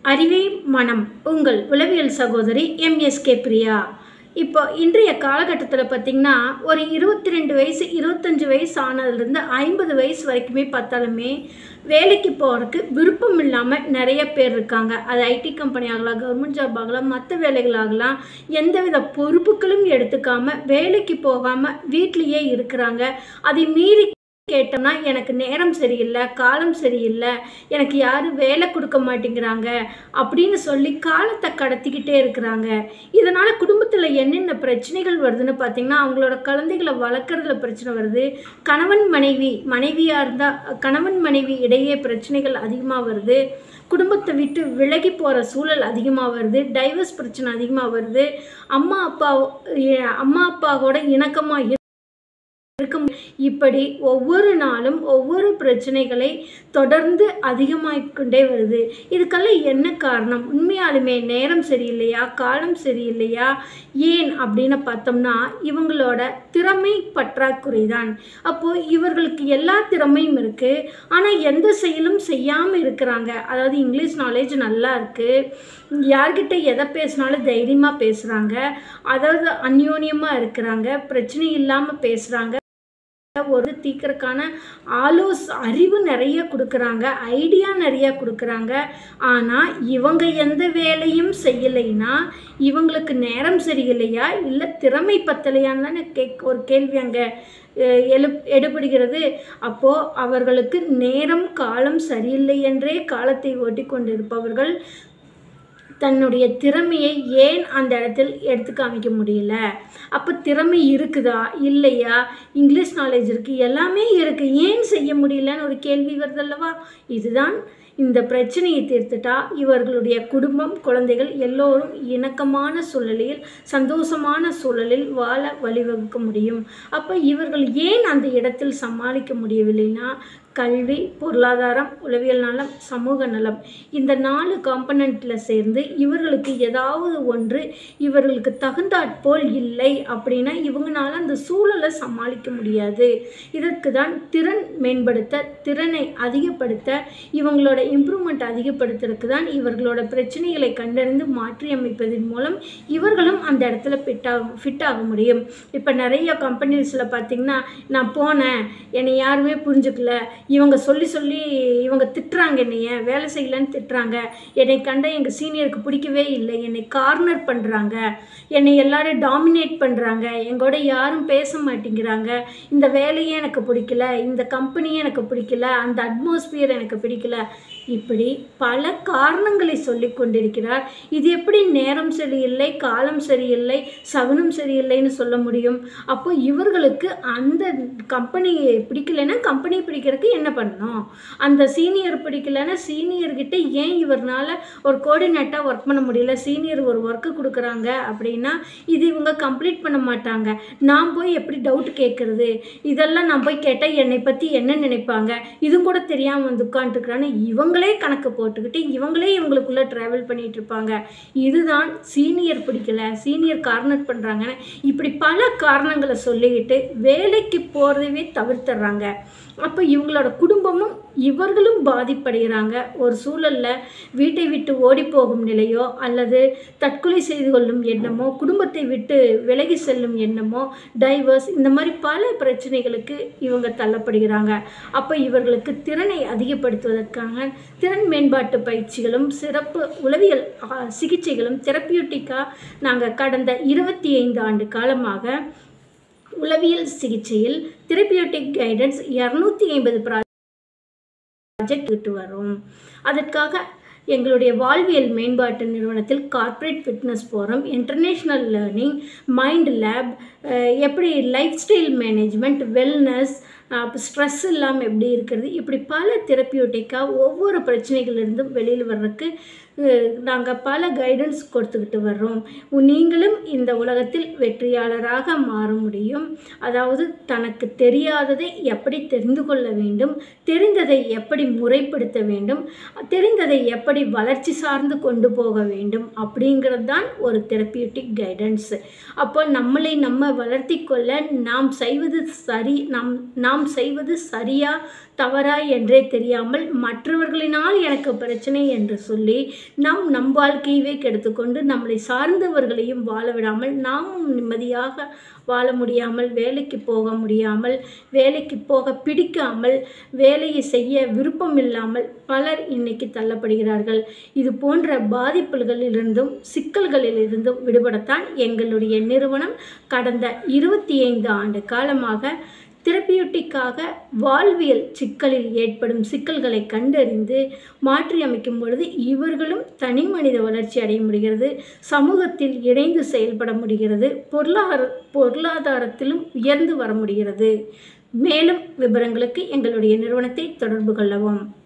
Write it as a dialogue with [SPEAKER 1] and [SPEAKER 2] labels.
[SPEAKER 1] அறிவே மனம் உங்கள் உளவியல் சகோதரி எம்எஸ்கே பிரியா இப்போ இன்றைய காலகட்டத்தில் பார்த்திங்கன்னா ஒரு இருபத்தி ரெண்டு வயசு இருபத்தஞ்சி வயசு ஆனதுலேருந்து ஐம்பது வயசு வரைக்குமே பார்த்தாலுமே வேலைக்கு போகிறதுக்கு விருப்பம் இல்லாமல் நிறைய பேர் இருக்காங்க அது ஐடி கம்பெனி ஆகலாம் கவர்மெண்ட் ஜாப் ஆகலாம் மற்ற வேலைகளாகலாம் எந்தவித பொறுப்புகளும் எடுத்துக்காமல் வேலைக்கு போகாமல் வீட்லேயே இருக்கிறாங்க அதை மீறி கேட்டோம்னா எனக்கு நேரம் சரியில்லை காலம் சரியில்லை எனக்கு யாரும் வேலை கொடுக்க மாட்டேங்கிறாங்க அப்படின்னு சொல்லி காலத்தை கடத்திக்கிட்டே இருக்கிறாங்க இதனால் குடும்பத்தில் என்னென்ன பிரச்சனைகள் வருதுன்னு பார்த்தீங்கன்னா அவங்களோட குழந்தைகளை வளர்க்குறதுல பிரச்சனை வருது கணவன் மனைவி மனைவியாக இருந்தால் கணவன் மனைவி இடையே பிரச்சனைகள் அதிகமாக வருது குடும்பத்தை விட்டு விலகி போகிற சூழல் அதிகமாக வருது டைவர்ஸ் பிரச்சனை அதிகமாக வருது அம்மா அப்பா அம்மா அப்பாவோட இணக்கமாக இருக்கும் இப்படி ஒவ்வொரு நாளும் ஒவ்வொரு பிரச்சனைகளை தொடர்ந்து அதிகமாகிக்கொண்டே வருது இதுக்கெல்லாம் என்ன காரணம் உண்மையாலுமே நேரம் சரியில்லையா காலம் சரியில்லையா ஏன் அப்படின்னு பார்த்தோம்னா இவங்களோட திறமை பற்றாக்குறை தான் அப்போது இவர்களுக்கு எல்லா திறமையும் இருக்குது ஆனால் எந்த செயலும் செய்யாமல் இருக்கிறாங்க அதாவது இங்கிலீஷ் நாலேஜ் நல்லா இருக்குது யார்கிட்ட எதை பேசினாலும் தைரியமாக பேசுகிறாங்க அதாவது அந்யோன்யமாக இருக்கிறாங்க பிரச்சனை இல்லாமல் பேசுகிறாங்க ஒரு தீக்கிறதுக்கான ஆலோஸ் அறிவு நிறைய கொடுக்குறாங்க ஐடியா நிறைய கொடுக்குறாங்க ஆனால் இவங்க எந்த வேலையும் செய்யலைன்னா இவங்களுக்கு நேரம் சரியில்லையா இல்லை திறமை பத்தலையான்னு தானே கேக் ஒரு கேள்வி அங்கே எழு எடுபடுகிறது அப்போது அவர்களுக்கு நேரம் காலம் சரியில்லை என்றே காலத்தை ஓட்டி கொண்டிருப்பவர்கள் தன்னுடைய திறமையை ஏன் அந்த இடத்தில் எடுத்து காமிக்க முடியல அப்போ திறமை இருக்குதா இல்லையா இங்கிலீஷ் நாலேஜ் இருக்குது எல்லாமே இருக்குது ஏன் செய்ய முடியலன்னு ஒரு கேள்வி வருதல்லவா இதுதான் இந்த பிரச்சனையை தீர்த்துட்டா இவர்களுடைய குடும்பம் குழந்தைகள் எல்லோரும் இணக்கமான சூழலில் சந்தோஷமான சூழலில் வாழ வழிவகுக்க முடியும் அப்போ இவர்கள் ஏன் அந்த இடத்தில் சமாளிக்க முடியவில்லைன்னா கல்வி பொருளாதாரம் உளவியல் நலம் சமூக நலம் இந்த நாலு காம்பனண்ட்டில் சேர்ந்து இவர்களுக்கு ஏதாவது ஒன்று இவர்களுக்கு தகுந்தாற்போல் இல்லை அப்படின்னா இவங்களால அந்த சூழலை சமாளிக்க முடியாது இதற்கு தான் திறன் மேம்படுத்த திறனை அதிகப்படுத்த இவங்களோட இம்ப்ரூவ்மெண்ட் அதிகப்படுத்துறதுக்கு தான் இவர்களோட பிரச்சனைகளை கண்டறிந்து மாற்றி அமைப்பதன் மூலம் இவர்களும் அந்த இடத்துல ஃபிட் ஆக ஃபிட் ஆக முடியும் இப்போ நிறைய கம்பெனிஸில் பார்த்திங்கன்னா நான் போனேன் என்னை யாருமே புரிஞ்சுக்கல இவங்க சொல்லி சொல்லி இவங்க திட்டுறாங்க என்னைய வேலை செய்யலன்னு திட்டுறாங்க என்னை கண்ட எங்கள் சீனியருக்கு பிடிக்கவே இல்லை என்னை கார்னர் பண்ணுறாங்க என்னை எல்லாரும் டாமினேட் பண்ணுறாங்க எங்கூட யாரும் பேச மாட்டேங்கிறாங்க இந்த வேலையே எனக்கு பிடிக்கல இந்த கம்பெனியே எனக்கு பிடிக்கல அந்த அட்மாஸ்பியர் எனக்கு பிடிக்கல இப்படி பல காரணங்களை சொல்லி கொண்டிருக்கிறார் இது எப்படி நேரம் சரியில்லை காலம் சரியில்லை சகுனம் சரியில்லைன்னு சொல்ல முடியும் அப்போ இவர்களுக்கு அந்த கம்பெனியை பிடிக்கலைன்னா கம்பெனி பிடிக்கிறதுக்கு என்ன பண்ணணும் அந்த சீனியர் பிடிக்கலைன்னா சீனியர்கிட்ட ஏன் இவர்னால ஒரு கோஆர்டினேட்டாக ஒர்க் பண்ண முடியல சீனியர் ஒரு ஒர்க்கு கொடுக்குறாங்க அப்படின்னா இது இவங்க கம்ப்ளீட் பண்ண மாட்டாங்க நான் போய் எப்படி டவுட் கேட்குறது இதெல்லாம் நான் போய் கேட்டால் என்னை பற்றி என்ன நினைப்பாங்க இதுவும் கூட தெரியாமல் வந்து உட்காந்துருக்குறான்னு இவங்களே கணக்கு போட்டுக்கிட்டு இவங்களே இவங்களுக்குள்ளே ட்ராவல் பண்ணிகிட்டு இருப்பாங்க இதுதான் சீனியர் பிடிக்கல சீனியர் கார்னர் பண்ணுறாங்கன்னு இப்படி பல காரணங்களை சொல்லிக்கிட்டு வேலைக்கு போகிறதவே தவிர்த்துறாங்க அப்போ இவங்களோட குடும்பமும் இவர்களும் பாதிப்படைகிறாங்க ஒரு சூழலில் வீட்டை விட்டு ஓடி போகும் நிலையோ அல்லது தற்கொலை செய்து கொள்ளும் எண்ணமோ குடும்பத்தை விட்டு விலகி செல்லும் எண்ணமோ டைவர்ஸ் இந்த மாதிரி பல பிரச்சனைகளுக்கு இவங்க தள்ளப்படுகிறாங்க அப்போ இவர்களுக்கு திறனை அதிகப்படுத்துவதற்காக திறன் மேம்பாட்டு பயிற்சிகளும் சிறப்பு உளவியல் சிகிச்சைகளும் தெரப்பியூட்டிக்காக நாங்கள் கடந்த இருபத்தி ஐந்து ஆண்டு காலமாக உளவியல் சிகிச்சையில் தெரப்பியூட்டிக் கைடன்ஸ் இரநூத்தி ஐம்பது ப்ராஜெக்ட் விட்டு வரும் அதற்காக எங்களுடைய வாழ்வியல் மேம்பாட்டு நிறுவனத்தில் corporate fitness forum international learning mind lab எப்படி லைஃப் ஸ்டைல் மேனேஜ்மெண்ட் வெல்னஸ் அப்போ ஸ்ட்ரெஸ் இல்லாமல் எப்படி இருக்கிறது இப்படி பல தெரப்பியூட்டிக்காக ஒவ்வொரு பிரச்சனைகளிலிருந்தும் வெளியில் வர்றதுக்கு நாங்கள் பல கைடன்ஸ் கொடுத்துக்கிட்டு வர்றோம் நீங்களும் இந்த உலகத்தில் வெற்றியாளராக மாற முடியும் அதாவது தனக்கு தெரியாததை எப்படி தெரிந்து கொள்ள வேண்டும் தெரிந்ததை எப்படி முறைப்படுத்த வேண்டும் தெரிந்ததை எப்படி வளர்ச்சி சார்ந்து கொண்டு போக வேண்டும் அப்படிங்கிறது தான் ஒரு தெரப்பியூட்டிக் கைடன்ஸ் அப்போ நம்மளை நம்ம வளர்த்தி கொள்ள நாம் செய்வது சரி நாம் நாம் நாம் செய்வது சரியா தவறா என்றே தெரியாமல் மற்றவர்களினால் எனக்கு பிரச்சனை என்று சொல்லி நாம் நம் வாழ்க்கையவே கெடுத்துக்கொண்டு நம்மளை சார்ந்தவர்களையும் வாழ விடாமல் நாமும் நிம்மதியாக வாழ முடியாமல் வேலைக்கு போக முடியாமல் வேலைக்கு போக பிடிக்காமல் வேலையை செய்ய விருப்பம் இல்லாமல் பலர் இன்னைக்கு தள்ளப்படுகிறார்கள் இது போன்ற பாதிப்புகளிலிருந்தும் சிக்கல்களிலிருந்தும் விடுபடத்தான் எங்களுடைய நிறுவனம் கடந்த இருபத்தி ஐந்து ஆண்டு காலமாக தெரப்பியூட்டிக்காக வாழ்வியல் சிக்கலில் ஏற்படும் சிக்கல்களை கண்டறிந்து மாற்றி அமைக்கும் பொழுது இவர்களும் தனி மனித வளர்ச்சி அடைய முடிகிறது சமூகத்தில் இணைந்து செயல்பட முடிகிறது பொருளாதார பொருளாதாரத்திலும் உயர்ந்து வர முடிகிறது மேலும் விவரங்களுக்கு எங்களுடைய நிறுவனத்தை தொடர்பு கொள்ளவும்